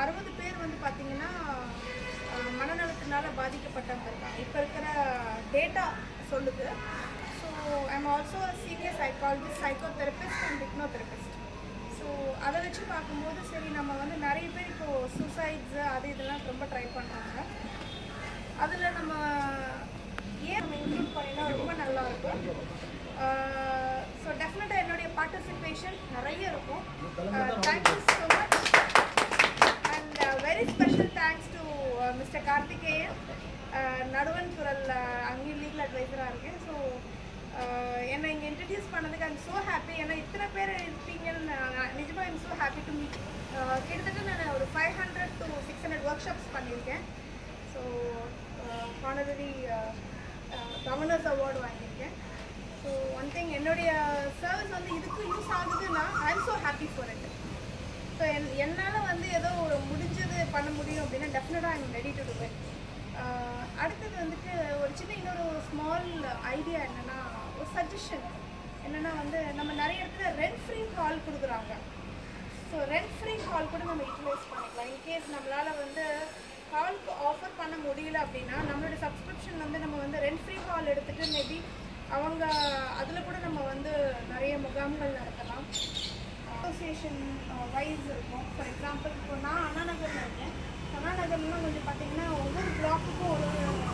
அறுபது பேர் வந்து பார்த்தீங்கன்னா அஹ், மனநலத்தினால பாதிக்கப்பட்டவங்க இருக்காங்க இப்போ இருக்கிற டேட்டா சொல்லுது so I'm also senior psychologist psychotherapist and hypnotherapist so அதை வச்சு பார்க்கும்போது சரி நம்ம வந்து நிறைய பேர் இப்போது சூசைட்ஸு அது இதெல்லாம் ரொம்ப ட்ரை பண்ணுறாங்க அதில் நம்ம ஏன் நம்ம இன்க்ளூட் பண்ணினா ரொம்ப நல்லா இருக்கும் ஸோ டெஃபினட்டாக என்னுடைய பார்ட்டிசிபேஷன் நிறைய இருக்கும் thank you so much and very special thanks to mister Karthikeyan நடுவன் குரல் அங்கே லீகல் அட்வைசராக இருக்கேன் ஸோ என்னை இங்கே இன்ட்ரடியூஸ் பண்ணதுக்கு ஐம் ஸோ ஹாப்பி ஏன்னா இத்தனை பேர் இருப்பீங்கன்னு நான் நிஜமாக I'm so happy to meet கிட்டத்தட்ட நான் ஒரு five hundred to six hundred workshops பண்ணியிருக்கேன் ஸோ ஹானரரி கவர்னர்ஸ் அவார்டு வாங்கியிருக்கேன் ஸோ ஒன் திங் என்னுடைய சர்வீஸ் வந்து இதுக்கு யூஸ் ஆகுதுன்னா I am so happy for it so என் என்னால் வந்து ஏதோ ஒரு முடிஞ்சது பண்ண முடியும் அப்படின்னா டெஃபினட்டாக I'm ready to do it அடுத்தது வந்துட்டு ஒரு சின்ன இன்னொரு ஸ்மால் ஐடியா என்னென்னா ஒரு சஜஷன் என்னென்னா வந்து நம்ம நிறைய இடத்துல ரெண்ட் ஃப்ரீ ஹால் கொடுக்குறாங்க ஸோ ரெண்ட் ஃப்ரீ ஹால் கூட நம்ம யூட்டிலைஸ் பண்ணிக்கலாம் இன்கேஸ் நம்மளால் வந்து ஹால்க்கு ஆஃபர் பண்ண முடியல அப்படின்னா நம்மளோட சப்ஸ்கிரிப்ஷன் வந்து நம்ம வந்து ரெண்ட் ஃப்ரீ ஹால் எடுத்துகிட்டு மேபி அவங்க அதில் கூட நம்ம வந்து நிறைய முகாம்கள் நடத்தலாம் அசோசியேஷன் வைஸ் இருக்கும் ஃபார் எக்ஸாம்பிள் இப்போ நான் அண்ணா நகரில் இருக்கேன் அண்ணா நகர்லாம் கொஞ்சம் பார்த்தீங்கன்னா ஒவ்வொரு பிளாக்குக்கும் ஒரு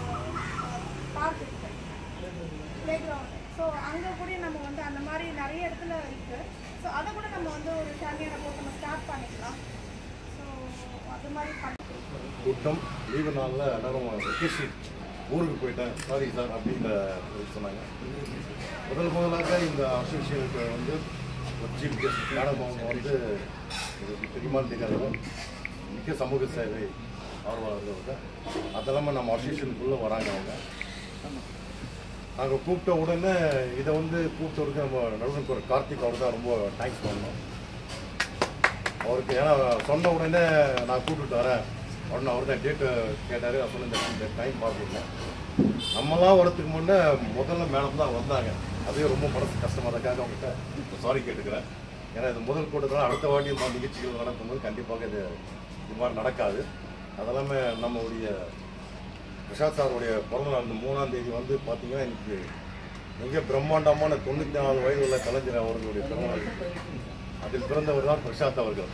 பார்க் இருக்கு ப்ளே கிரவுண்டு ஸோ அங்கே கூட நம்ம வந்து அந்த மாதிரி நிறைய இடத்துல இருக்குது ஸோ அதை கூட நம்ம வந்து ஒரு தனியாக போட்டு நம்ம ஸ்டார்ட் பண்ணிக்கலாம் ஸோ அது மாதிரி பண்ணி கூட்டம் லீவு நாளில் எல்லாரும் வெக்கேஷன் ஊருக்கு போயிட்டேன் சாரி சார் அப்படின்னு சொன்னாங்க முதல் முதலாக இந்த அசோசியேஷனுக்கு வந்து ஒரு சீஃப் கெஸ்ட் மேடம் அவங்க வந்து இது தெரியுமான்னு தெரியாத மிக்க சமூக சேவை ஆர்வலர்கள் அதெல்லாமல் நம்ம அசோசியேஷனுக்குள்ளே வராங்க அவங்க நாங்கள் கூப்பிட்ட உடனே இதை வந்து கூப்பிட்டவருக்கு நம்ம நடுவனுக்கு ஒரு கார்த்திக் அவர் தான் ரொம்ப தேங்க்ஸ் பண்ணோம் அவருக்கு ஏன்னா சொன்ன உடனே நான் கூப்பிட்டு வரேன் உடனே அவர் தான் டேட்டு கேட்டார் நான் சொன்ன இந்த டைம் பார்த்துருந்தேன் நம்மலாம் வரதுக்கு முன்னே முதல்ல மேடம் தான் வந்தாங்க அதே ரொம்ப மனசு கஷ்டமாக இருக்காங்க அவங்ககிட்ட சாரி கேட்டுக்கிறேன் ஏன்னா இது முதல் கூட்டத்தில் அடுத்த வாட்டி இந்த நிகழ்ச்சிகள் நடக்கும்போது கண்டிப்பாக இது இது மாதிரி நடக்காது அதெல்லாமே நம்மளுடைய பிரசாத் சாருடைய பிறந்தநாள் இந்த மூணாம் தேதி வந்து பார்த்தீங்கன்னா எனக்கு மிக பிரம்மாண்டமான தொண்ணூற்றி நாலு வயது உள்ள கலைஞர் அவர்களுடைய பிறந்தநாள் அதில் பிறந்தவர் தான் பிரசாத் அவர்கள்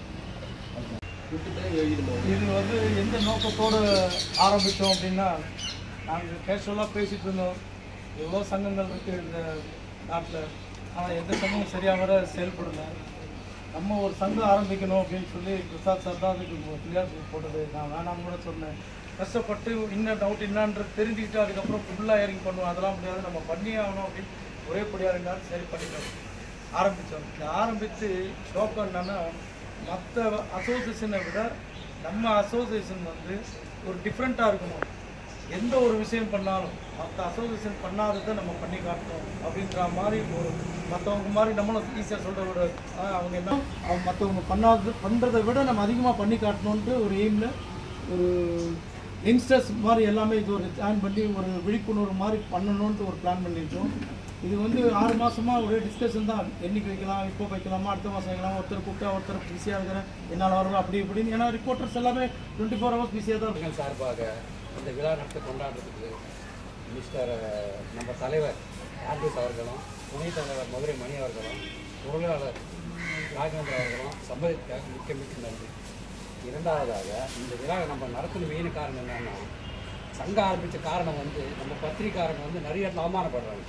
இது வந்து எந்த நோக்கத்தோடு ஆரம்பித்தோம் அப்படின்னா நாங்கள் கேஷுவலாக பேசிகிட்டு இருந்தோம் எவ்வளோ சங்கங்கள் இருக்குது இந்த நாட்டில் ஆனால் எந்த சங்கமும் சரியாக வர செயல்படலை நம்ம ஒரு சங்கம் ஆரம்பிக்கணும் அப்படின்னு சொல்லி பிரசாத் சார் தான் அதுக்கு கிளியர் போட்டது நான் வேணாம்னு கூட சொன்னேன் கஷ்டப்பட்டு இன்னும் டவுட் என்னான்றது தெரிஞ்சுக்கிட்டு அதுக்கப்புறம் ஃபுல்லாக இறங்கி பண்ணுவோம் அதெல்லாம் முடியாது நம்ம பண்ணியே ஆகணும் அப்படின்னு ஒரே படியாக இருந்தாலும் சரி பண்ணிட்டோம் ஆரம்பித்தோம் இந்த ஆரம்பித்து ஷோக்கம் என்னன்னா மற்ற அசோசியேஷனை விட நம்ம அசோசியேஷன் வந்து ஒரு டிஃப்ரெண்ட்டாக இருக்கணும் எந்த ஒரு விஷயம் பண்ணாலும் மற்ற அசோசியேஷன் பண்ணாததை நம்ம பண்ணி காட்டணும் அப்படின்ற மாதிரி ஒரு மற்றவங்க மாதிரி நம்மளும் ஈஸியாக சொல்கிற ஒரு ஆ, அவங்க என்ன அவங்க மற்றவங்க பண்ணாதது பண்ணுறதை விட நம்ம அதிகமாக பண்ணி காட்டணுன்ட்டு ஒரு எய்மில் ஒரு யங்ஸ்டர்ஸ் மாதிரி எல்லாமே இது ஒரு பிளான் பண்ணி ஒரு விழிப்புணர்வு மாதிரி பண்ணணுன்ட்டு ஒரு பிளான் பண்ணியிருக்கோம் இது வந்து ஆறு மாசமா ஒரே டிஸ்கஷன் தான் என்னைக்கு வைக்கலாம் இப்போ வைக்கலாமா அடுத்த மாதம் வைக்கலாம் ஒருத்தர் கூப்பிட்டா ஒருத்தர் பிஸியாக இருக்கிறேன் என்னால் வரணும் அப்படி இப்படின்னு ஏன்னா ரிப்போர்ட்டர்ஸ் எல்லாமே டுவெண்ட்டி ஃபோர் ஹவர்ஸ் பிஸியாக தான் இருக்கும் அவர்கள் சார்பாக இந்த விழா நடத்த கொண்டாடுறதுக்கு மிஸ்டர் நம்ம தலைவர் ஆண்டிஸ் அவர்களும் துணைத் தலைவர் மதுரை மணி அவர்களும் பொருளாளர் ராகவேந்திர அவர்களும் சம்மதிக்காக மிக்க மிக்க நன்றி இரண்டாவதாக இந்த விழா நம்ம நடத்தணும் மெயின் காரணம் என்னன்னா சங்கம் ஆரம்பித்த காரணம் வந்து நம்ம பத்திரிக்காரங்க வந்து நிறைய இடத்துல அவமானப்படுறாங்க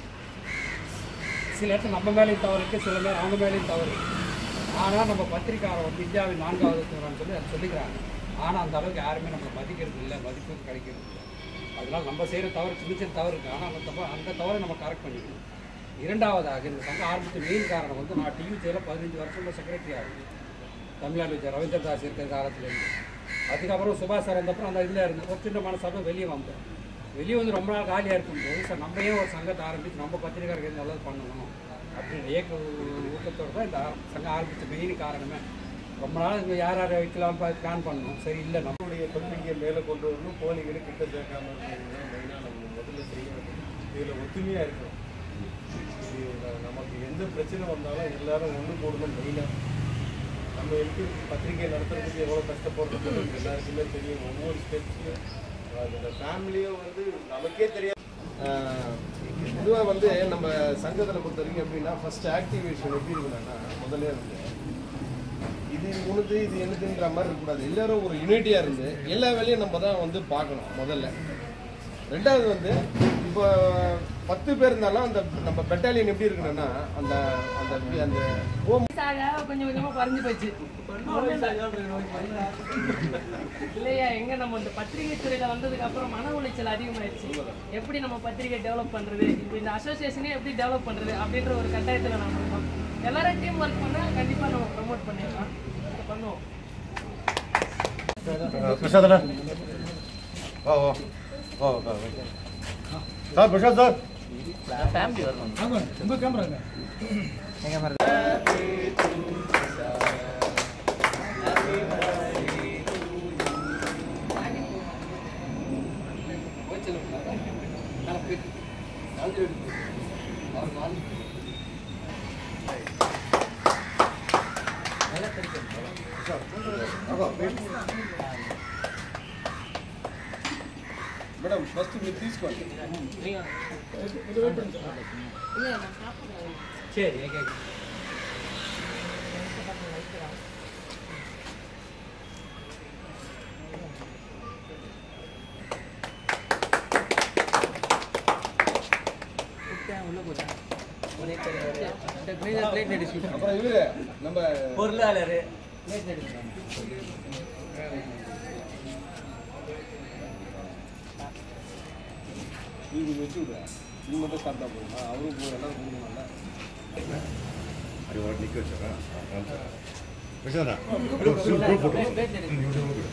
சில இடத்துல நம்ம மேலேயும் தவறு இருக்குது சில பேர் அவங்க மேலேயும் தவறு இருக்குது ஆனால் நம்ம பத்திரிக்காரன் வந்து இந்தியாவின் நான்காவது தூரம்னு சொல்லி அதை சொல்லிக்கிறாங்க ஆனால் அந்த அளவுக்கு யாருமே நம்மளை மதிக்கிறது இல்லை மதிப்பு கிடைக்கிறது இல்லை அதனால நம்ம செய்கிற தவறு சின்ன சின்ன தவறு இருக்குது ஆனால் அந்த தவறு அந்த தவறை நம்ம கரெக்ட் பண்ணிக்கணும் இரண்டாவதாக இந்த சங்கம் ஆரம்பித்த மெயின் காரணம் வந்து நான் டிவிஜியில் பதினஞ்சு வருஷம் செக்ரட்டரியாக இருக்கேன் தமிழ்நாடு விஜய் ரவீந்திர தாஸ் இருக்கிற காலத்துலேருந்து அதுக்கப்புறம் சுபாஷ் சார் வந்தப்பறம் அந்த இதில் இருந்து ஒரு சின்ன மனசாக வெளியே வந்தேன் வெளியே வந்து ரொம்ப நாள் காலியாக இருக்கும்போது சார் நம்ம ஏன் ஒரு சங்கத்தை ஆரம்பித்து நம்ம பத்திரிகையாளர்கள் நல்லது பண்ணணும் அப்படின்ற ஏக்க ஊக்கத்தோடு தான் இந்த ஆரம்- சங்கம் ஆரம்பித்த மெயின் காரணமே ரொம்ப நாள் இது யார் யாரை வைக்கலாம் பிளான் பண்ணணும் சரி இல்லை நம்ம நம்மளுடைய பத்திரிகையை மேலே கொண்டு வரணும் போலிகளை கிட்ட சேர்க்காம இருக்கணும் மெயினாக நம்ம முதல்ல செய்ய வேண்டியது இதில் ஒத்துமையாக இருக்கணும் இது நமக்கு எந்த பிரச்சனை வந்தாலும் எல்லாரும் ஒன்று கூடணும் மெயினாக நம்ம எப்படி பத்திரிகை நடத்துறதுக்கு எவ்வளோ கஷ்டப்படுறது எல்லாருக்குமே தெரியும் ஒவ்வொரு ஸ்டெப்ஸையும் அந்த ஃபேமிலியும் வந்து நமக்கே தெரியாது பொதுவாக வந்து நம்ம சங்கத்தில் பொறுத்த வரைக்கும் எப்படின்னா ஃபர்ஸ்ட் ஆக்டிவேஷன் எப்படி இருக்கணும்னா முதல்ல வந்து இது உனது இது எனதுன்ற மாதிரி இருக்கக்கூடாது எல்லாரும் ஒரு யூனிட்டியாக இருந்து எல்லா வேலையும் நம்ம தான் வந்து பார்க்கணும் முதல்ல ரெண்டாவது வந்து இப்போ பத்து பேர் இருந்தாலும் அந்த நம்ம பெட்டாலியன் எப்படி இருக்கணும்னா அந்த அந்த அந்த ஹோம் சாக கொஞ்சம் கொஞ்சமா குறைஞ்சு போச்சு இல்லையா எங்க நம்ம இந்த பத்திரிகை துறையில வந்ததுக்கு அப்புறம் மன உளைச்சல் அதிகமாயிருச்சு எப்படி நம்ம பத்திரிகை டெவலப் பண்றது இப்போ இந்த அசோசியேஷனே எப்படி டெவலப் பண்றது அப்படின்ற ஒரு கட்டாயத்துல நம்ம இருக்கோம் எல்லாரும் டீம் ஒர்க் பண்ணா கண்டிப்பா நம்ம ப்ரமோட் பண்ணிடலாம் இதை பண்ணுவோம் பிரசாதண்ணா வா வா வா வா சார் பிரசாத் சார் வாங்க உங்க கேமராங்க మేడం ఫస్ట్ మీరు తీసుకోండి சரி ஓகே அப்புறம் இவரு நம்ம பொருளாளர் நீங்க வச்சு விடுற நீ மட்டும் சாப்பிட்டா போதுமா அவரும் போய் எல்லாரும் கொடுக்கணும்ல அது ஒரு நிற்க வச்சுறேன் பிரசாதண்ணா குரூப் ஃபோட்டோ